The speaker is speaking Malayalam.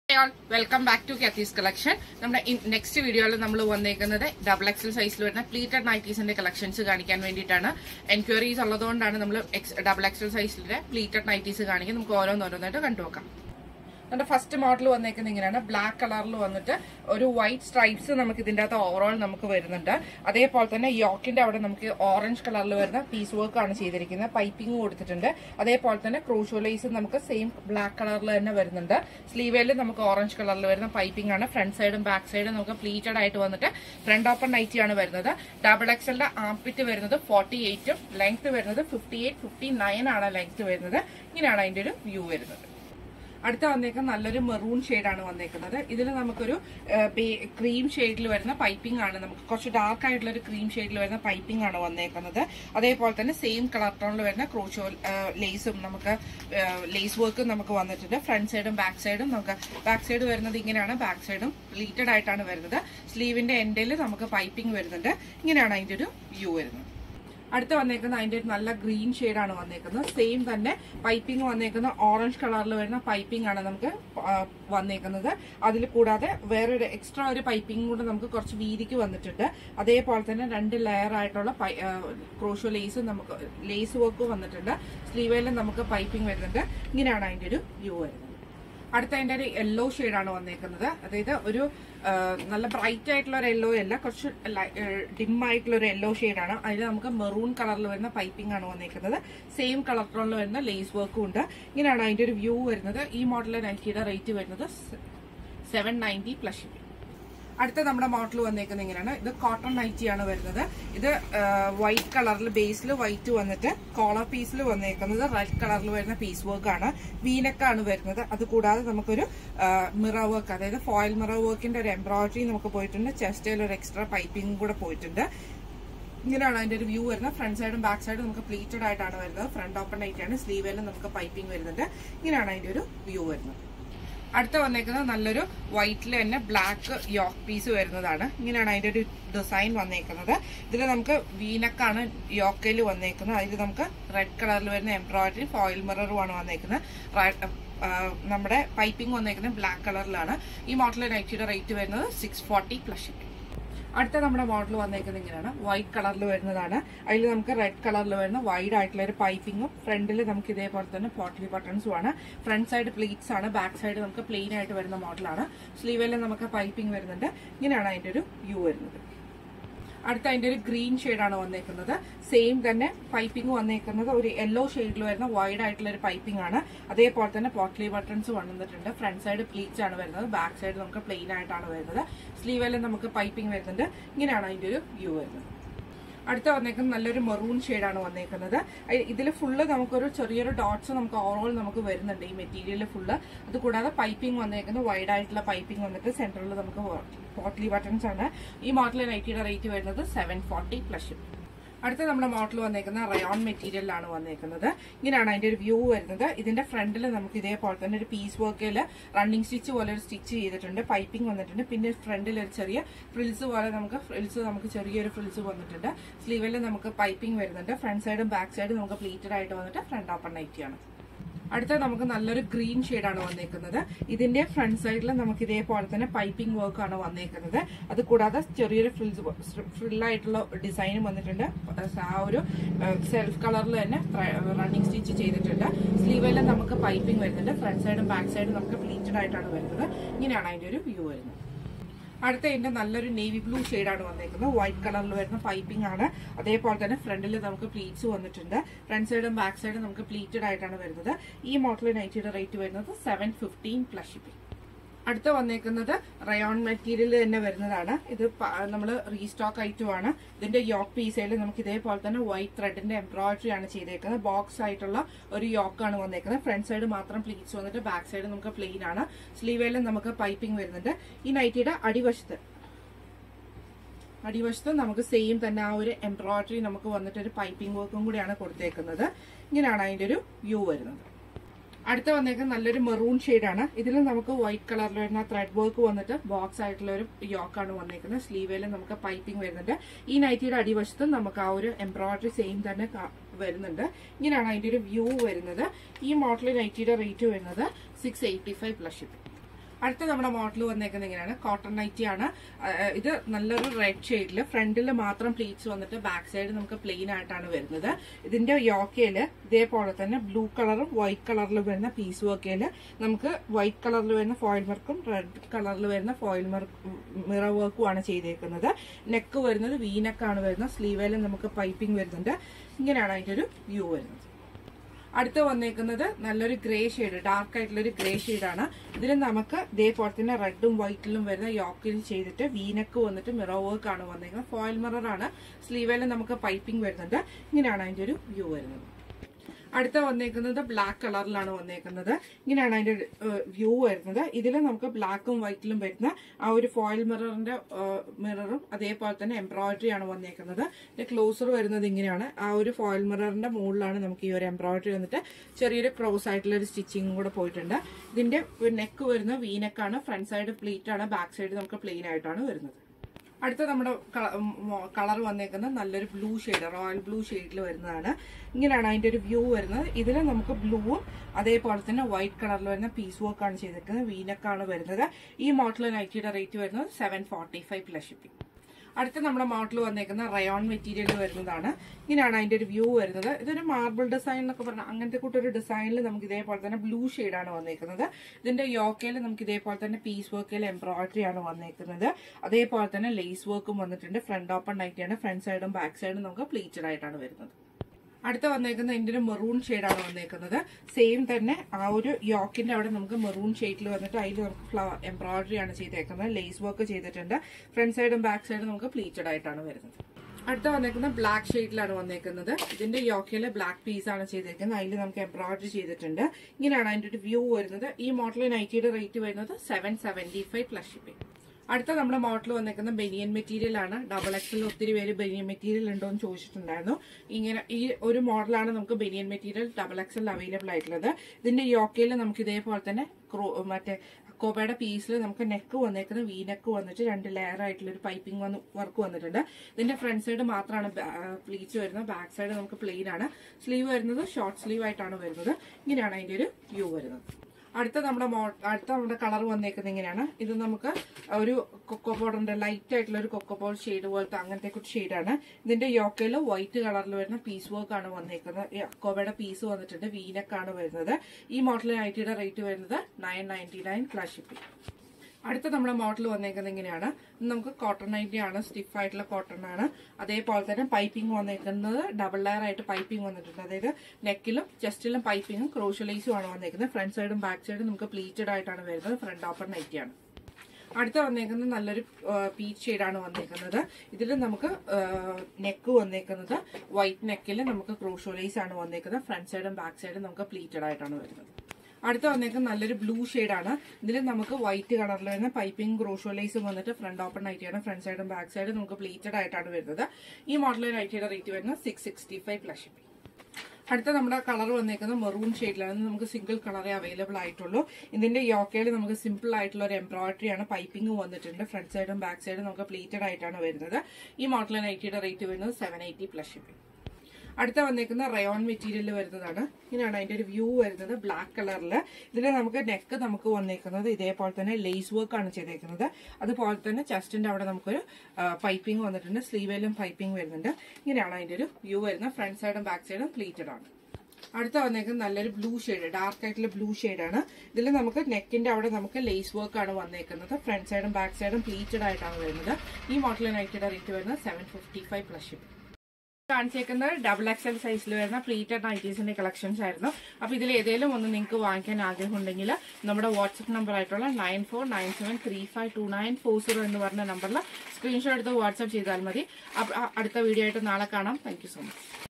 welcome back to Kathy's collection നമ്മുടെ നെക്സ്റ്റ് വീഡിയോയിൽ നമ്മൾ വന്നേക്കുന്നത് ഡബിൾ എക്സൽ സൈസിൽ വരുന്ന പ്ലീറ്റഡ് നൈറ്റീസിന്റെ കളക്ഷൻസ് കാണിക്കാൻ വേണ്ടിയിട്ടാണ് എൻക്വയറീസ് ഉള്ളതുകൊണ്ടാണ് നമ്മൾ ഡബിൾ എക്സൽ സൈസിലെ പ്ലീറ്റഡ് നൈറ്റീസ് കാണിക്കുന്നത് നമുക്ക് ഓരോന്നോരോന്നായിട്ട് കണ്ടുനോക്കാം നമ്മുടെ ഫസ്റ്റ് മോഡൽ വന്നേക്കുന്നത് ഇങ്ങനെയാണ് ബ്ലാക്ക് കളറിൽ വന്നിട്ട് ഒരു വൈറ്റ് സ്ട്രൈപ്സ് നമുക്ക് ഇതിന്റെ അകത്ത് ഓവറോൾ നമുക്ക് വരുന്നുണ്ട് അതേപോലെ തന്നെ യോക്കിന്റെ അവിടെ നമുക്ക് ഓറഞ്ച് കളറിൽ വരുന്ന പീസ് വർക്ക് ആണ് ചെയ്തിരിക്കുന്നത് പൈപ്പിംഗ് കൊടുത്തിട്ടുണ്ട് അതേപോലെ തന്നെ ക്രൂഷോ ലേസ് നമുക്ക് സെയിം ബ്ലാക്ക് കളറിൽ തന്നെ വരുന്നുണ്ട് സ്ലീവേല് നമുക്ക് ഓറഞ്ച് കളറിൽ വരുന്ന പൈപ്പിംഗ് ആണ് ഫ്രണ്ട് സൈഡും ബാക്ക് സൈഡും നമുക്ക് പ്ലീറ്റഡ് ആയിട്ട് വന്നിട്ട് ഫ്രണ്ട് ഓപ്പൺ നൈറ്റി ആണ് വരുന്നത് ഡബിൾ എക്സലിന്റെ ആംപിറ്റ് വരുന്നത് ഫോർട്ടി എയ്റ്റും ലെങ്ത് വരുന്നത് ഫിഫ്റ്റി എയ്റ്റ് ഫിഫ്റ്റി നയൻ ആണ് ലെങ്ത് വരുന്നത് ഇങ്ങനെയാണ് അതിന്റെ ഒരു വ്യൂ വരുന്നത് അടുത്ത വന്നേക്കുന്ന നല്ലൊരു മെറൂൺ ആണ് വന്നേക്കുന്നത് ഇതിൽ നമുക്കൊരു ക്രീം ഷെയ്ഡിൽ വരുന്ന പൈപ്പിംഗ് ആണ് നമുക്ക് കുറച്ച് ഡാർക്ക് ആയിട്ടുള്ള ഒരു ക്രീം ഷെയ്ഡിൽ വരുന്ന പൈപ്പിംഗ് ആണ് വന്നേക്കുന്നത് അതേപോലെ തന്നെ സെയിം കളർ ടോണിൽ വരുന്ന ക്രോച്ചോ ലേസും നമുക്ക് ലേസ് വർക്കും നമുക്ക് വന്നിട്ടുണ്ട് ഫ്രണ്ട് സൈഡും ബാക്ക് സൈഡും നമുക്ക് ബാക്ക് സൈഡ് വരുന്നത് ഇങ്ങനെയാണ് ബാക്ക് സൈഡും പ്ലീറ്റഡ് ആയിട്ടാണ് വരുന്നത് സ്ലീവിന്റെ എൻഡിൽ നമുക്ക് പൈപ്പിംഗ് വരുന്നുണ്ട് ഇങ്ങനെയാണ് അതിന്റെ ഒരു വ്യൂ വരുന്നത് അടുത്ത് വന്നേക്കുന്ന അതിന്റെ ഒരു നല്ല ഗ്രീൻ ആണ് വന്നേക്കുന്നത് സെയിം തന്നെ പൈപ്പിംഗ് വന്നേക്കുന്ന ഓറഞ്ച് കളറിൽ വരുന്ന പൈപ്പിംഗ് ആണ് നമുക്ക് ആ, വന്നേക്കുന്നത് അതിൽ കൂടാതെ വേറൊരു എക്സ്ട്രാ ഒരു പൈപ്പിംഗ് കൂടെ നമുക്ക് കുറച്ച് വീതിക്ക് വന്നിട്ടുണ്ട് അതേപോലെ തന്നെ രണ്ട് ലെയർ ആയിട്ടുള്ള ക്രോഷോ ലേസ് നമുക്ക് ലേസ് വർക്ക് വന്നിട്ടുണ്ട് സ്ലീവേലും നമുക്ക് പൈപ്പിംഗ് വരുന്നുണ്ട് ഇങ്ങനെയാണ് അതിന്റെ ഒരു വ്യൂ വരുന്നത് അടുത്ത അതിന്റെ ഒരു യെല്ലോ ആണ് വന്നേക്കുന്നത് അതായത് ഒരു ആ, നല്ല ബ്രൈറ്റ് ആയിട്ടുള്ള ഒരു യെല്ലോ അല്ല കുറച്ച് ഡിം ആയിട്ടുള്ള ഒരു യെല്ലോ ആണ് അതിൽ നമുക്ക് മെറൂൺ കളറിൽ വരുന്ന പൈപ്പിംഗ് ആണ് വന്നേക്കുന്നത് സെയിം കളർ ടോണിൽ വരുന്ന ലേസ് വർക്കും ഉണ്ട് ഇങ്ങനെയാണ് അതിന്റെ ഒരു വ്യൂ വരുന്നത് ഈ മോഡലിലെ നൈറ്റിയുടെ റേറ്റ് വരുന്നത് സെവൻ നയൻറ്റി പ്ലസ് ഷിപ്പിംഗ് അടുത്ത നമ്മുടെ മോഡൽ വന്നേക്കുന്നത് ഇങ്ങനെയാണ് ഇത് കോട്ടൺ നൈറ്റി ആണ് വരുന്നത് ഇത് വൈറ്റ് കളറിൽ ബേസിൽ വൈറ്റ് വന്നിട്ട് കോളർ പീസിൽ വന്നേക്കുന്നത് റെഡ് കളറിൽ വരുന്ന പീസ് വർക്ക് ആണ് വീനക്കാണ് വരുന്നത് അത് കൂടാതെ നമുക്കൊരു മിറർ വർക്ക് അതായത് ഫോയിൽ മിറർ വർക്കിന്റെ ഒരു എംബ്രോയിഡറി നമുക്ക് പോയിട്ടുണ്ട് ചെസ്റ്റിൽ ഒരു എക്സ്ട്രാ പൈപ്പിംഗ് കൂടെ പോയിട്ടുണ്ട് ഇങ്ങനെയാണ് അതിന്റെ ഒരു വ്യൂ വരുന്നത് ഫ്രണ്ട് സൈഡും ബാക്ക് സൈഡും നമുക്ക് പ്ലീറ്റഡ് ആയിട്ടാണ് വരുന്നത് ഫ്രണ്ട് ഓപ്പൺ ആയിട്ടാണ് സ്ലീവിലും നമുക്ക് പൈപ്പിംഗ് വരുന്നുണ്ട് ഇങ്ങനെയാണ് അതിന്റെ ഒരു വ്യൂ വരുന്നത് അടുത്ത വന്നേക്കുന്നത് നല്ലൊരു വൈറ്റിൽ തന്നെ ബ്ലാക്ക് യോക്ക് പീസ് വരുന്നതാണ് ഇങ്ങനെയാണ് അതിന്റെ ഒരു ഡിസൈൻ വന്നേക്കുന്നത് ഇതിൽ നമുക്ക് വീനക്കാണ് യോക്കയിൽ വന്നേക്കുന്നത് അതിൽ നമുക്ക് റെഡ് കളറിൽ വരുന്ന എംബ്രോയിഡറി ഫോയിൽ മിററുമാണ് വന്നേക്കുന്നത് റ- ആ, നമ്മുടെ പൈപ്പിംഗ് വന്നേക്കുന്നത് ബ്ലാക്ക് കളറിലാണ് ഈ മോഡൽ നൈറ്റിയുടെ റേറ്റ് വരുന്നത് സിക്സ് ഫോർട്ടി പ്ലസ് ഷിപ്പിംഗ് അടുത്ത നമ്മുടെ മോഡൽ വന്നേക്കുന്നത് ഇങ്ങനെയാണ് വൈറ്റ് കളറിൽ വരുന്നതാണ് അതിൽ നമുക്ക് റെഡ് കളറിൽ വരുന്ന വൈഡ് ആയിട്ടുള്ള ഒരു പൈപ്പിങ്ങും ഫ്രണ്ടിൽ നമുക്ക് ഇതേപോലെ തന്നെ പോട്ടലി ബട്ടൺസും ആണ് ഫ്രണ്ട് സൈഡ് പ്ലീറ്റ്സ് ആണ് ബാക്ക് സൈഡ് നമുക്ക് പ്ലെയിൻ ആയിട്ട് വരുന്ന മോഡലാണ് സ്ലീവിൽ നമുക്ക് പൈപ്പിംഗ് വരുന്നുണ്ട് ഇങ്ങനെയാണ് അതിന്റെ ഒരു വ്യൂ വരുന്നത് അടുത്ത അതിന്റെ ഒരു ഗ്രീൻ ആണ് വന്നേക്കുന്നത് സെയിം തന്നെ പൈപ്പിംഗ് വന്നേക്കുന്നത് ഒരു യെല്ലോ ഷെയ്ഡിൽ വരുന്ന വൈഡ് ആയിട്ടുള്ള ഒരു പൈപ്പിംഗ് ആണ് അതേപോലെ തന്നെ പോട്ട്ലി ബട്ടൺസ് വന്നിട്ടുണ്ട് ഫ്രണ്ട് സൈഡ് പ്ലീറ്റ്സ് ആണ് വരുന്നത് ബാക്ക് സൈഡ് നമുക്ക് പ്ലെയിൻ ആയിട്ടാണ് വരുന്നത് സ്ലീവിലും നമുക്ക് പൈപ്പിംഗ് വരുന്നുണ്ട് ഇങ്ങനെയാണ് അതിന്റെ ഒരു വ്യൂ വരുന്നത് അടുത്ത വന്നേക്കുന്നത് നല്ലൊരു മെറൂൺ ആണ് വന്നേക്കുന്നത് ഇതിൽ ഫുള്ള് നമുക്കൊരു ചെറിയൊരു ഡോട്ട്സ് നമുക്ക് ഓവറോൾ നമുക്ക് വരുന്നുണ്ട് ഈ മെറ്റീരിയൽ ഫുള്ള് അത് കൂടാതെ പൈപ്പിംഗ് വന്നേക്കുന്നത് വൈഡ് ആയിട്ടുള്ള പൈപ്പിംഗ് വന്നിട്ട് സെന്ററിൽ നമുക്ക് പോട്ട്ലി ബട്ടൺസ് ആണ് ഈ മോഡൽ നൈറ്റിയുടെ റേറ്റ് വരുന്നത് സെവൻ ഫോർട്ടി പ്ലസ് അടുത്ത നമ്മുടെ മോഡൽ വന്നേക്കുന്ന റയോൺ മെറ്റീരിയലാണ് വന്നേക്കുന്നത് ഇങ്ങനെയാണ് അതിന്റെ ഒരു വ്യൂ വരുന്നത് ഇതിന്റെ ഫ്രണ്ടിൽ നമുക്ക് ഇതേപോലെ തന്നെ ഒരു പീസ് വർക്കിൽ റണ്ണിങ് സ്റ്റിച്ച് പോലെ ഒരു സ്റ്റിച്ച് ചെയ്തിട്ടുണ്ട് പൈപ്പിംഗ് വന്നിട്ടുണ്ട് പിന്നെ ഫ്രണ്ടിൽ ഒരു ചെറിയ ഫ്രിൽസ് പോലെ നമുക്ക് ഫ്രിൽസ് നമുക്ക് ചെറിയൊരു ഫ്രിൽസ് വന്നിട്ടുണ്ട് സ്ലീവിൽ നമുക്ക് പൈപ്പിംഗ് വരുന്നുണ്ട് ഫ്രണ്ട് സൈഡും ബാക്ക് സൈഡും നമുക്ക് പ്ലീറ്റഡ് ആയിട്ട് വന്നിട്ട് ഫ്രണ്ട് ഓപ്പൺ നൈറ്റിയാണ് അടുത്ത നമുക്ക് നല്ലൊരു ഗ്രീൻ ആണ് വന്നേക്കുന്നത് ഇതിന്റെ ഫ്രണ്ട് സൈഡിൽ നമുക്ക് ഇതേപോലെ തന്നെ പൈപ്പിംഗ് വർക്ക് ആണ് വന്നേക്കുന്നത് അത് കൂടാതെ ചെറിയൊരു ഫ്രിൽസ് ഫ്രില്ലായിട്ടുള്ള ഡിസൈനും വന്നിട്ടുണ്ട് ആ ഒരു സെൽഫ് കളറിൽ തന്നെ റണ്ണിങ് സ്റ്റിച്ച് ചെയ്തിട്ടുണ്ട് സ്ലീവിലും നമുക്ക് പൈപ്പിംഗ് വരുന്നുണ്ട് ഫ്രണ്ട് സൈഡും ബാക്ക് സൈഡും നമുക്ക് പ്ലീറ്റഡ് ആയിട്ടാണ് വരുന്നത് ഇങ്ങനെയാണ് അതിന്റെ ഒരു വ്യൂ വരുന്നത് അടുത്ത ഇതിന്റെ നല്ലൊരു നേവി ബ്ലൂ ആണ് വന്നേക്കുന്നത് വൈറ്റ് കളറിൽ വരുന്ന പൈപ്പിംഗ് ആണ് അതേപോലെ തന്നെ ഫ്രണ്ടിൽ നമുക്ക് പ്ലീറ്റ്സ് വന്നിട്ടുണ്ട് ഫ്രണ്ട് സൈഡും ബാക്ക് സൈഡും നമുക്ക് പ്ലീറ്റഡ് ആയിട്ടാണ് വരുന്നത് ഈ മോഡൽ നൈറ്റിയുടെ റേറ്റ് വരുന്നത് സെവൻ ഫിഫ്റ്റീൻ പ്ലസ് ഷിപ്പിംഗ് അടുത്ത വന്നേക്കുന്നത് റയോൺ മെറ്റീരിയൽ തന്നെ വരുന്നതാണ് ഇത് നമ്മൾ റീസ്റ്റോക്ക് ഐറ്റമാണ് ഇതിന്റെ യോക്ക് പീസയിൽ നമുക്ക് ഇതേപോലെ തന്നെ വൈറ്റ് ത്രെഡിന്റെ എംബ്രോയിഡറി ആണ് ചെയ്തേക്കുന്നത് ബോക്സ് ആയിട്ടുള്ള ഒരു യോക്കാണ് വന്നേക്കുന്നത് ഫ്രണ്ട് സൈഡ് മാത്രം പ്ലീറ്റ്സ് വന്നിട്ട് ബാക്ക് സൈഡ് നമുക്ക് പ്ലെയിൻ ആണ് സ്ലീവേലും നമുക്ക് പൈപ്പിംഗ് വരുന്നുണ്ട് ഈ നൈറ്റിയുടെ അടിവശത്ത് അടിവശത്ത് നമുക്ക് സെയിം തന്നെ ആ ഒരു എംബ്രോയിഡറി നമുക്ക് വന്നിട്ട് ഒരു പൈപ്പിംഗ് വർക്കും കൂടിയാണ് കൊടുത്തേക്കുന്നത് ഇങ്ങനെയാണ് അതിന്റെ ഒരു വ്യൂ വരുന്നത് അടുത്ത വന്നേക്കുന്നത് നല്ലൊരു മെറൂൺ ആണ് ഇതിൽ നമുക്ക് വൈറ്റ് കളറിൽ വരുന്ന ത്രെഡ് വർക്ക് വന്നിട്ട് ബോക്സ് ആയിട്ടുള്ള ഒരു യോക്കാണ് വന്നേക്കുന്നത് സ്ലീവിൽ നമുക്ക് പൈപ്പിംഗ് വരുന്നുണ്ട് ഈ നൈറ്റിയുടെ അടിവശത്ത് നമുക്ക് ആ ഒരു എംബ്രോയിഡറി സെയിം തന്നെ കാ- വരുന്നുണ്ട് ഇങ്ങനെയാണ് അതിന്റെ ഒരു വ്യൂ വരുന്നത് ഈ മോഡൽ നൈറ്റിയുടെ റേറ്റ് വരുന്നത് six eighty five plus shipping അടുത്ത നമ്മുടെ മോഡൽ വന്നേക്കുന്നത് ഇങ്ങനെയാണ് കോട്ടൺ നൈറ്റി ആണ് ആ, ഇത് നല്ലൊരു റെഡ് ഷെയ്ഡിൽ ഫ്രണ്ടിൽ മാത്രം പ്ലീറ്റ്സ് വന്നിട്ട് ബാക്ക് സൈഡ് നമുക്ക് പ്ലെയിൻ ആയിട്ടാണ് വരുന്നത് ഇതിന്റെ യോക്കയില് ഇതേപോലെ തന്നെ ബ്ലൂ കളറും വൈറ്റ് കളറിലും വരുന്ന പീസ് വർക്കയില് നമുക്ക് വൈറ്റ് കളറിൽ വരുന്ന ഫോയിൽ വർക്കും റെഡ് കളറിൽ വരുന്ന ഫോയിൽ മിറർ വർക്കും ആണ് ചെയ്തേക്കുന്നത് നെക്ക് വരുന്നത് വീനക്കാണ് വരുന്നത് സ്ലീവേലും നമുക്ക് പൈപ്പിംഗ് വരുന്നുണ്ട് ഇങ്ങനെയാണ് അതിന്റെ ഒരു വ്യൂ വരുന്നത് അടുത്ത് വന്നേക്കുന്നത് നല്ലൊരു ഗ്രേ ഷെയ്ഡ് ഡാർക്ക് ആയിട്ടുള്ള ഒരു ഗ്രേ ഷെയ്ഡാണ് ഇതിൽ നമുക്ക് ഇതേപോലെ തന്നെ റെഡും വൈറ്റിലും വരുന്ന യോക്കിൽ ചെയ്തിട്ട് വീനക്ക് വന്നിട്ട് മിറർ വർക്ക് ആണ് വന്നേക്കുന്നത് ഫോയിൽ മിറർ ആണ് സ്ലീവേലും നമുക്ക് പൈപ്പിംഗ് വരുന്നുണ്ട് ഇങ്ങനെയാണ് അതിന്റെ ഒരു വ്യൂ വരുന്നത് അടുത്ത വന്നേക്കുന്നത് ബ്ലാക്ക് കളറിലാണ് വന്നേക്കുന്നത് ഇങ്ങനെയാണ് അതിന്റെ വ്യൂ വരുന്നത് ഇതിൽ നമുക്ക് ബ്ലാക്കും വൈറ്റിലും വരുന്ന ആ ഒരു ഫോയിൽ മിററിന്റെ മിററും അതേപോലെ തന്നെ എംബ്രോയിഡറി ആണ് വന്നേക്കുന്നത് ഇതിന്റെ ക്ലോസർ വരുന്നത് ഇങ്ങനെയാണ് ആ ഒരു ഫോയിൽ മിററിന്റെ മുകളിലാണ് നമുക്ക് ഈ ഒരു എംബ്രോയിഡറി വന്നിട്ട് ചെറിയൊരു ക്രോസ് ആയിട്ടുള്ള ഒരു സ്റ്റിച്ചിങ് കൂടെ പോയിട്ടുണ്ട് ഇതിന്റെ നെക്ക് വരുന്നത് വീനക്കാണ് ഫ്രണ്ട് സൈഡ് പ്ലീറ്റ് ആണ് ബാക്ക് സൈഡ് നമുക്ക് പ്ലെയിൻ ആയിട്ടാണ് വരുന്നത് അടുത്ത നമ്മുടെ കളർ വന്നേക്കുന്നത് നല്ലൊരു ബ്ലൂ ഷെയ്ഡ് റോയൽ ബ്ലൂ ഷെയ്ഡിൽ വരുന്നതാണ് ഇങ്ങനെയാണ് അതിന്റെ ഒരു വ്യൂ വരുന്നത് ഇതിൽ നമുക്ക് ബ്ലൂവും അതേപോലെ തന്നെ വൈറ്റ് കളറിൽ വരുന്ന പീസ് വർക്ക് ആണ് ചെയ്തിരിക്കുന്നത് വീനക്കാണ് വരുന്നത് ഈ മോഡൽ നൈറ്റിയുടെ റേറ്റ് വരുന്നത് seven forty five plus shipping അടുത്ത നമ്മുടെ മോഡൽ വന്നേക്കുന്ന റയോൺ മെറ്റീരിയൽ വരുന്നതാണ് ഇങ്ങനെയാണ് അതിന്റെ ഒരു വ്യൂ വരുന്നത് ഇതൊരു മാർബിൾ ഡിസൈൻ എന്നൊക്കെ പറഞ്ഞാൽ അങ്ങനത്തെ കൂട്ടൊരു ഡിസൈനിൽ നമുക്ക് ഇതേപോലെ തന്നെ ബ്ലൂ ആണ് വന്നേക്കുന്നത് ഇതിന്റെ യോക്കയിൽ നമുക്ക് ഇതേപോലെ തന്നെ പീസ് വർക്കിൽ എംബ്രോയിഡറി ആണ് വന്നേക്കുന്നത് അതേപോലെ തന്നെ ലേസ് വർക്കും വന്നിട്ടുണ്ട് ഫ്രണ്ട് ഓപ്പൺ നൈറ്റിയാണ് ഫ്രണ്ട് സൈഡും ബാക്ക് സൈഡും നമുക്ക് പ്ലീറ്റഡ് ആയിട്ടാണ് വരുന്നത് അടുത്ത വന്നേക്കുന്നത് ഇതിന്റെ ഒരു മെറൂൺ ഷെയ്ഡാണ് വന്നേക്കുന്നത് സെയിം തന്നെ ആ ഒരു യോക്കിന്റെ അവിടെ നമുക്ക് മെറൂൺ ഷെയ്ഡിൽ വന്നിട്ട് അതിൽ നമുക്ക് ഫ്ലവർ എംബ്രോയിഡറി ആണ് ചെയ്തേക്കുന്നത് ലേസ് വർക്ക് ചെയ്തിട്ടുണ്ട് ഫ്രണ്ട് സൈഡും ബാക്ക് സൈഡും നമുക്ക് പ്ലീറ്റഡ് ആയിട്ടാണ് വരുന്നത് അടുത്ത വന്നേക്കുന്നത് ബ്ലാക്ക് ഷെയ്ഡിലാണ് വന്നേക്കുന്നത് ഇതിന്റെ യോക്കയില് ബ്ലാക്ക് പീസ് ആണ് ചെയ്തേക്കുന്നത് അതിൽ നമുക്ക് എംബ്രോയിഡറി ചെയ്തിട്ടുണ്ട് ഇങ്ങനെയാണ് അതിന്റെ ഒരു വ്യൂ വരുന്നത് ഈ മോഡൽ നൈറ്റിയുടെ റേറ്റ് വരുന്നത് seven seventy five plus shipping അടുത്ത നമ്മുടെ മോഡൽ വന്നേക്കുന്ന ബനിയൻ മെറ്റീരിയൽ ആണ് ഡബിൾ എക്സൽ ഒത്തിരി പേര് ബനിയൻ മെറ്റീരിയൽ ഉണ്ടോ എന്ന് ചോദിച്ചിട്ടുണ്ടായിരുന്നു ഇങ്ങനെ ഈ ഒരു മോഡലാണ് നമുക്ക് banian material double XL available ആയിട്ടുള്ളത് ഇതിന്റെ യോക്കയിൽ നമുക്ക് ഇതേപോലെ തന്നെ ക്രോ- മറ്റേ കോബയുടെ പീസിൽ നമുക്ക് നെക്ക് വന്നേക്കുന്ന വി നെക്ക് വന്നിട്ട് രണ്ട് ലെയർ ആയിട്ടുള്ള ഒരു പൈപ്പിംഗ് വന്ന് വർക്ക് വന്നിട്ടുണ്ട് ഇതിന്റെ ഫ്രണ്ട് സൈഡ് മാത്രമാണ് പ്ലീച്ച് വരുന്നത് ബാക്ക് സൈഡ് നമുക്ക് പ്ലെയിൻ ആണ് സ്ലീവ് വരുന്നത് ഷോർട്ട് സ്ലീവ് ആയിട്ടാണ് വരുന്നത് ഇങ്ങനെയാണ് അതിന്റെ ഒരു വ്യൂ വരുന്നത് അടുത്ത നമ്മുടെ മോ അടുത്ത നമ്മുടെ കളർ വന്നേക്കുന്നത് ഇങ്ങനെയാണ് ഇത് നമുക്ക് ഒരു കൊക്കോ പൗഡറിന്റെ ലൈറ്റ് ആയിട്ടുള്ള ഒരു കൊക്കോ പൗഡർ ഷെയ്ഡ് പോലത്തെ അങ്ങനത്തെ ഒരു ഷെയ്ഡാണ് ഇതിന്റെ യോക്കയിൽ വൈറ്റ് കളറിൽ വരുന്ന പീസ് വർക്ക് ആണ് വന്നേക്കുന്നത് ഈ അക്കോബയുടെ പീസ് വന്നിട്ടുണ്ട് വീനക്കാണ് വരുന്നത് ഈ മോഡൽ നൈറ്റിയുടെ റേറ്റ് വരുന്നത് nine ninety nine plus shipping അടുത്ത നമ്മുടെ മോഡൽ വന്നേക്കുന്നത് ഇങ്ങനെയാണ് ഇത് നമുക്ക് കോട്ടൺ നൈറ്റി ആണ് സ്റ്റിഫ് ആയിട്ടുള്ള കോട്ടൺ ആണ് അതേപോലെ തന്നെ പൈപ്പിംഗ് വന്നേക്കുന്നത് ഡബിൾ ലെയർ ആയിട്ട് പൈപ്പിംഗ് വന്നിട്ടുണ്ട് അതായത് നെക്കിലും ചെസ്റ്റിലും പൈപ്പിങ്ങും ക്രോഷ്യലൈസും ആണ് വന്നേക്കുന്നത് ഫ്രണ്ട് സൈഡും ബാക്ക് സൈഡും നമുക്ക് പ്ലീറ്റഡ് ആയിട്ടാണ് വരുന്നത് ഫ്രണ്ട് ഓപ്പൺ നൈറ്റിയാണ് അടുത്ത വന്നേക്കുന്നത് നല്ലൊരു പീച്ച് ഷെയ്ഡാണ് വന്നേക്കുന്നത് ഇതിൽ നമുക്ക് നെക്ക് വന്നേക്കുന്നത് വൈറ്റ് നെക്കിൽ നമുക്ക് ക്രോഷോലൈസ് ആണ് വന്നേക്കുന്നത് ഫ്രണ്ട് സൈഡും ബാക്ക് സൈഡും നമുക്ക് പ്ലീറ്റഡ് ആയിട്ടാണ് വരുന്നത് അടുത്ത വന്നേക്കുന്നത് നല്ലൊരു ബ്ലൂ ആണ് ഇതിൽ നമുക്ക് വൈറ്റ് കളറിൽ വരുന്ന പൈപ്പിംഗ് ക്രോഷോലൈസും വന്നിട്ട് ഫ്രണ്ട് ഓപ്പൺ നൈറ്റിയാണ് ഫ്രണ്ട് സൈഡും ബാക്ക് സൈഡും നമുക്ക് പ്ലീറ്റഡ് ആയിട്ടാണ് വരുന്നത് ഈ മോഡലിൽ നൈറ്റിയുടെ റേറ്റ് വരുന്നത് six sixty five plus shipping അടുത്ത നമ്മുടെ കളർ വന്നേക്കുന്നത് മെറൂൺ ഷെയ്ഡിലാണ് ഇത് നമുക്ക് സിംഗിൾ കളറേ അവൈലബിൾ ആയിട്ടുള്ളൂ ഇതിന്റെ യോക്കയിൽ നമുക്ക് സിമ്പിൾ ആയിട്ടുള്ള ഒരു എംബ്രോയിഡറി ആണ് പൈപ്പിംഗ് വന്നിട്ടുണ്ട് ഫ്രണ്ട് സൈഡും ബാക്ക് സൈഡും നമുക്ക് പ്ലീറ്റഡ് ആയിട്ടാണ് വരുന്നത് ഈ മോഡൽ നൈറ്റിയുടെ റേറ്റ് വരുന്നത് സെവൻ എയ്റ്റി പ്ലസ് ഷിപ്പിംഗ് അടുത്ത വന്നേക്കുന്ന റയോൺ മെറ്റീരിയൽ വരുന്നതാണ് ഇങ്ങനെയാണ് അതിന്റെ ഒരു വ്യൂ വരുന്നത് ബ്ലാക്ക് കളറിൽ ഇതിൽ നമുക്ക് നെക്ക് നമുക്ക് വന്നേക്കുന്നത് ഇതേപോലെ തന്നെ ലേസ് വർക്ക് ആണ് ചെയ്തേക്കുന്നത് അതുപോലെ തന്നെ ചെസ്റ്റിന്റെ അവിടെ നമുക്കൊരു പൈപ്പിംഗ് വന്നിട്ടുണ്ട് സ്ലീവേലും പൈപ്പിംഗ് വരുന്നുണ്ട് ഇങ്ങനെയാണ് അതിന്റെ ഒരു വ്യൂ വരുന്നത് ഫ്രണ്ട് സൈഡും ബാക്ക് സൈഡും പ്ലീറ്റഡ് ആണ് അടുത്ത വന്നേക്കുന്നത് നല്ലൊരു ബ്ലൂ ഷെയ്ഡ് ഡാർക്ക് ആയിട്ടുള്ള ബ്ലൂ ആണ് ഇതിൽ നമുക്ക് നെക്കിന്റെ അവിടെ നമുക്ക് ലേസ് വർക്ക് ആണ് വന്നേക്കുന്നത് ഫ്രണ്ട് സൈഡും ബാക്ക് സൈഡും പ്ലീറ്റഡ് ആയിട്ടാണ് വരുന്നത് ഈ മോഡൽ നൈറ്റിയുടെ റേറ്റ് വരുന്നത് seven fifty five plus ship കാണിച്ചേക്കുന്നത് ഡബിൾ എക്സൽ സൈസിൽ വരുന്ന പ്ലീറ്റഡ് നൈറ്റീസിന്റെ കളക്ഷൻസ് ആയിരുന്നു അപ്പൊ ഇതിൽ ഏതെങ്കിലും ഒന്ന് നിങ്ങൾക്ക് വാങ്ങിക്കാൻ ആഗ്രഹമുണ്ടെങ്കിൽ നമ്മുടെ വാട്സപ്പ് നമ്പർ ആയിട്ടുള്ള nine four nine seven three five two nine four zero എന്ന് പറഞ്ഞ നമ്പറിൽ സ്ക്രീൻഷോട്ട് എടുത്ത് വാട്സപ്പ് ചെയ്താൽ മതി അപ്പൊ അടുത്ത വീഡിയോ ആയിട്ട് നാളെ കാണാം താങ്ക് സോ മച്ച്